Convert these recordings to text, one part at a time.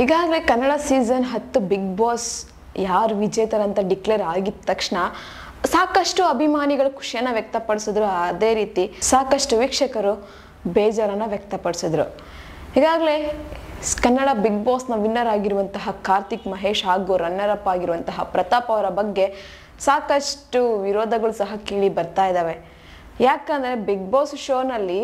ಈಗಾಗಲೇ ಕನ್ನಡ ಸೀಸನ್ ಹತ್ತು big boss ಯಾರು ವಿಜೇತರಂತ ಡಿಕ್ಲೇರ್ ಆಗಿದ ತಕ್ಷಣ ಸಾಕಷ್ಟು ಅಭಿಮಾನಿಗಳು ಖುಷಿಯನ್ನು ವ್ಯಕ್ತಪಡಿಸಿದ್ರು ಅದೇ ರೀತಿ ಸಾಕಷ್ಟು ವೀಕ್ಷಕರು ಬೇಜಾರನ್ನು ವ್ಯಕ್ತಪಡಿಸಿದ್ರು ಈಗಾಗಲೇ ಸ್- ಕನ್ನಡ ಬಿಗ್ ಬಾಸ್ನ ವಿನ್ನರ್ ಆಗಿರುವಂತಹ ಕಾರ್ತಿಕ್ ಮಹೇಶ್ ಹಾಗೂ ರನ್ನರ್ ಅಪ್ ಆಗಿರುವಂತಹ ಪ್ರತಾಪ್ ಅವರ ಬಗ್ಗೆ ಸಾಕಷ್ಟು ವಿರೋಧಗಳು ಸಹ ಕೇಳಿ ಬರ್ತಾ ಇದ್ದಾವೆ ಯಾಕಂದರೆ ಬಿಗ್ ಬಾಸ್ ಶೋನಲ್ಲಿ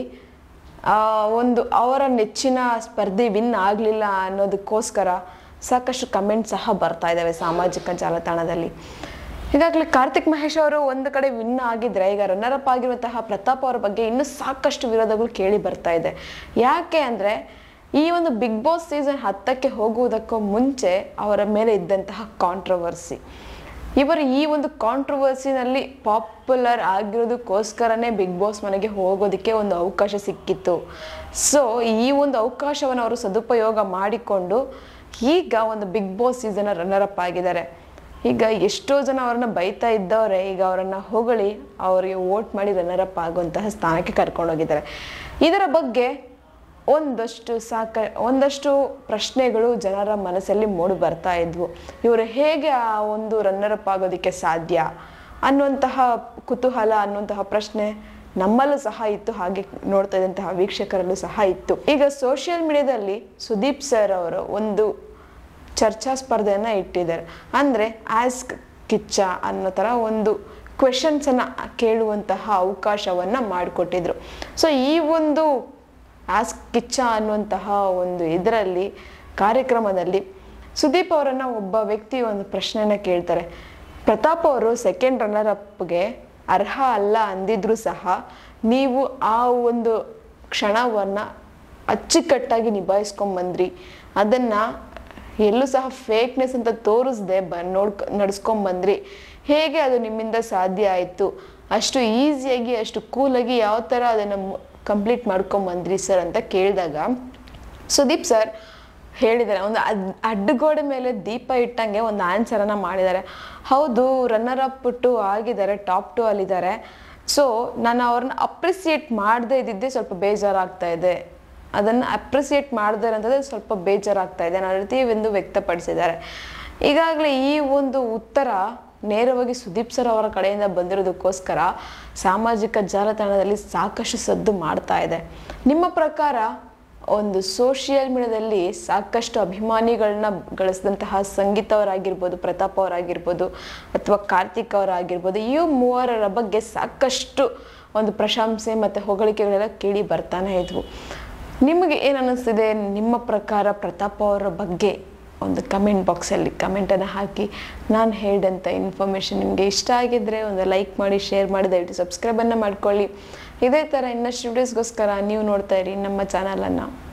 ಆ, ಒಂದು ಅವರ ನೆಚ್ಚಿನ ಸ್ಪರ್ಧಿ ವಿನ್ ಆಗಲಿಲ್ಲ ಅನ್ನೋದಕ್ಕೋಸ್ಕರ ಸಾಕಷ್ಟು ಕಮೆಂಟ್ ಸಹ ಬರ್ತಾ ಇದ್ದಾವೆ ಸಾಮಾಜಿಕ ಜಾಲತಾಣದಲ್ಲಿ ಈಗಾಗಲೇ ಕಾರ್ತಿಕ್ ಮಹೇಶ್ ಅವರು ಒಂದು ಕಡೆ ವಿನ್ ಆಗಿದ್ರೆ ಈಗ ರನ್ನರ್ ಅಪ್ ಆಗಿರುವಂತಹ ಪ್ರತಾಪ್ ಅವರ ಬಗ್ಗೆ ಇನ್ನೂ ಸಾಕಷ್ಟು ವಿರೋಧಗಳು ಕೇಳಿ ಬರ್ತಾ ಇದೆ ಯಾಕೆ ಅಂದರೆ ಈ ಒಂದು ಬಿಗ್ ಬಾಸ್ ಸೀಸನ್ ಹತ್ತಕ್ಕೆ ಹೋಗುವುದಕ್ಕೂ ಮುಂಚೆ ಅವರ ಮೇಲೆ ಇದ್ದಂತಹ ಕಾಂಟ್ರವರ್ಸಿ ಇವರು ಈ ಒಂದು ಕಾಂಟ್ರವರ್ಸಿನಲ್ಲಿ ಪಾಪ್ಯುಲರ್ ಆಗಿರೋದಕ್ಕೋಸ್ಕರನೇ ಬಿಗ್ ಬಾಸ್ ಮನೆಗೆ ಹೋಗೋದಕ್ಕೆ ಒಂದು ಅವಕಾಶ ಸಿಕ್ಕಿತ್ತು ಸೊ ಈ ಒಂದು ಅವಕಾಶವನ್ನು ಅವರು ಸದುಪಯೋಗ ಮಾಡಿಕೊಂಡು ಈಗ ಒಂದು big boss season runner up ಆಗಿದ್ದಾರೆ ಈಗ ಎಷ್ಟೋ ಜನ ಅವರನ್ನ ಬೈತಾ ಇದ್ದವರೇ ಈಗ ಅವರನ್ನ ಹೊಗಳಿ ಅವರಿಗೆ ವೋಟ್ ಮಾಡಿ ರನ್ನರ್ ಅಪ್ ಆಗುವಂತಹ ಸ್ಥಾನಕ್ಕೆ ಕರ್ಕೊಂಡೋಗಿದ್ದಾರೆ ಇದರ ಬಗ್ಗೆ ಒಂದಷ್ಟು ಸಾಕ ಒಂದಷ್ಟು ಪ್ರಶ್ನೆಗಳು ಜನರ ಮನಸ್ಸಲ್ಲಿ ಮೂಡಿ ಬರ್ತಾ ಇದ್ವು ಇವರು ಹೇಗೆ ಆ ಒಂದು ರನ್ನರ್ ಅಪ್ ಆಗೋದಕ್ಕೆ ಸಾಧ್ಯ ಅನ್ನುವಂತಹ ಕುತೂಹಲ ಅನ್ನುವಂತಹ ಪ್ರಶ್ನೆ ನಮ್ಮಲ್ಲೂ ಸಹ ಇತ್ತು ಹಾಗೆ ನೋಡ್ತಾ ಇದ್ದಂತಹ ವೀಕ್ಷಕರಲ್ಲೂ ಸಹ ಇತ್ತು ಈಗ ಸೋಷಿಯಲ್ ಮೀಡಿಯಾದಲ್ಲಿ ಸುದೀಪ್ ಸರ್ ಅವರು ಒಂದು ಚರ್ಚಾ ಸ್ಪರ್ಧೆಯನ್ನು ಇಟ್ಟಿದ್ದಾರೆ ಅಂದರೆ ಆಸ್ಕ್ ಕಿಚ್ಚ ಅನ್ನೋ ಥರ ಒಂದು ಕ್ವೆಶನ್ಸನ್ನು ಕೇಳುವಂತಹ ಅವಕಾಶವನ್ನು ಮಾಡಿಕೊಟ್ಟಿದ್ರು ಸೊ ಈ ಒಂದು ಆಸ್ಕ್ ಕಿಚ್ಚ ಅನ್ನುವಂತಹ ಒಂದು ಇದರಲ್ಲಿ ಕಾರ್ಯಕ್ರಮದಲ್ಲಿ ಸುದೀಪ್ ಅವರನ್ನು ಒಬ್ಬ ವ್ಯಕ್ತಿ ಒಂದು ಪ್ರಶ್ನೆನ ಕೇಳ್ತಾರೆ ಪ್ರತಾಪ್ ಅವರು ಸೆಕೆಂಡ್ ರನ್ನರ್ ಅಪ್ಗೆ ಅರ್ಹ ಅಲ್ಲ ಅಂದಿದ್ರು ಸಹ ನೀವು ಆ ಒಂದು ಕ್ಷಣವನ್ನು ಅಚ್ಚುಕಟ್ಟಾಗಿ ನಿಭಾಯಿಸ್ಕೊಂಬಂದ್ರಿ ಅದನ್ನು ಎಲ್ಲೂ ಸಹ ಫೇಕ್ನೆಸ್ ಅಂತ ತೋರಿಸ್ದೆ ಬ ನೋಡ್ಕ ನಡ್ಸ್ಕೊಂಬಂದ್ರಿ ಹೇಗೆ ಅದು ನಿಮ್ಮಿಂದ ಸಾಧ್ಯ ಆಯಿತು ಅಷ್ಟು ಈಸಿಯಾಗಿ ಅಷ್ಟು ಕೂಲಾಗಿ ಯಾವ ಥರ ಅದನ್ನು ಕಂಪ್ಲೀಟ್ ಮಾಡ್ಕೊಂಬಂದ್ರಿ ಸರ್ ಅಂತ ಕೇಳಿದಾಗ ಸುದೀಪ್ ಸರ್ ಹೇಳಿದ್ದಾರೆ ಒಂದು ಅದ್ ಅಡ್ಡಗೋಡೆ ಮೇಲೆ ದೀಪ ಇಟ್ಟಂಗೆ ಒಂದು ಆನ್ಸರನ್ನು ಮಾಡಿದ್ದಾರೆ ಹೌದು ರನ್ನರ್ ಅಪ್ ಟು ಆಗಿದ್ದಾರೆ ಟಾಪ್ ಟು ಅಲ್ಲಿದ್ದಾರೆ ಸೊ ನಾನು ಅವ್ರನ್ನ ಅಪ್ರಿಸಿಯೇಟ್ ಮಾಡದೇ ಇದ್ದಿದ್ದೆ ಸ್ವಲ್ಪ ಬೇಜಾರಾಗ್ತಾ ಇದೆ ಅದನ್ನು ಅಪ್ರಿಸಿಯೇಟ್ ಮಾಡಿದಾರೆ ಅಂತಂದರೆ ಸ್ವಲ್ಪ ಬೇಜಾರಾಗ್ತಾ ಇದೆ ಅನ್ನೋ ರೀತಿ ಒಂದು ವ್ಯಕ್ತಪಡಿಸಿದ್ದಾರೆ ಈಗಾಗಲೇ ಈ ಒಂದು ಉತ್ತರ ನೇರವಾಗಿ ಸುದೀಪ್ ಸರ್ ಅವರ ಕಡೆಯಿಂದ ಬಂದಿರೋದಕ್ಕೋಸ್ಕರ ಸಾಮಾಜಿಕ ಜಾಲತಾಣದಲ್ಲಿ ಸಾಕಷ್ಟು ಸದ್ದು ಮಾಡ್ತಾ ಇದೆ ನಿಮ್ಮ ಪ್ರಕಾರ ಒಂದು ಸೋಷಿಯಲ್ ಮೀಡಿಯಾದಲ್ಲಿ ಸಾಕಷ್ಟು ಅಭಿಮಾನಿಗಳನ್ನ ಗಳಿಸಿದಂತಹ ಸಂಗೀತ ಅವರಾಗಿರ್ಬೋದು ಪ್ರತಾಪ್ ಅವರಾಗಿರ್ಬೋದು ಅಥವಾ ಕಾರ್ತಿಕ್ ಅವರಾಗಿರ್ಬೋದು ಈ ಮೂವರರ ಬಗ್ಗೆ ಸಾಕಷ್ಟು ಒಂದು ಪ್ರಶಂಸೆ ಮತ್ತು ಹೊಗಳಿಕೆಗಳೆಲ್ಲ ಕೇಳಿ ಬರ್ತಾನೆ ಇದ್ವು ನಿಮಗೆ ಏನು ಅನ್ನಿಸ್ತಿದೆ ನಿಮ್ಮ ಪ್ರಕಾರ ಪ್ರತಾಪ್ ಅವರ ಬಗ್ಗೆ ಒಂದು ಕಮೆಂಟ್ ಬಾಕ್ಸಲ್ಲಿ ಕಮೆಂಟನ್ನು ಹಾಕಿ ನಾನು ಹೇಳಿದಂಥ ಇನ್ಫಾರ್ಮೇಷನ್ ನಿಮಗೆ ಇಷ್ಟ ಆಗಿದ್ದರೆ ಒಂದು ಲೈಕ್ ಮಾಡಿ ಶೇರ್ ಮಾಡಿ ದಯವಿಟ್ಟು ಸಬ್ಸ್ಕ್ರೈಬನ್ನು ಮಾಡ್ಕೊಳ್ಳಿ ಇದೇ ಥರ ಇನ್ನಷ್ಟು ವಿಡಿಯೋಸ್ಗೋಸ್ಕರ ನೀವು ನೋಡ್ತಾ ಇರಿ ನಮ್ಮ ಚಾನಲನ್ನು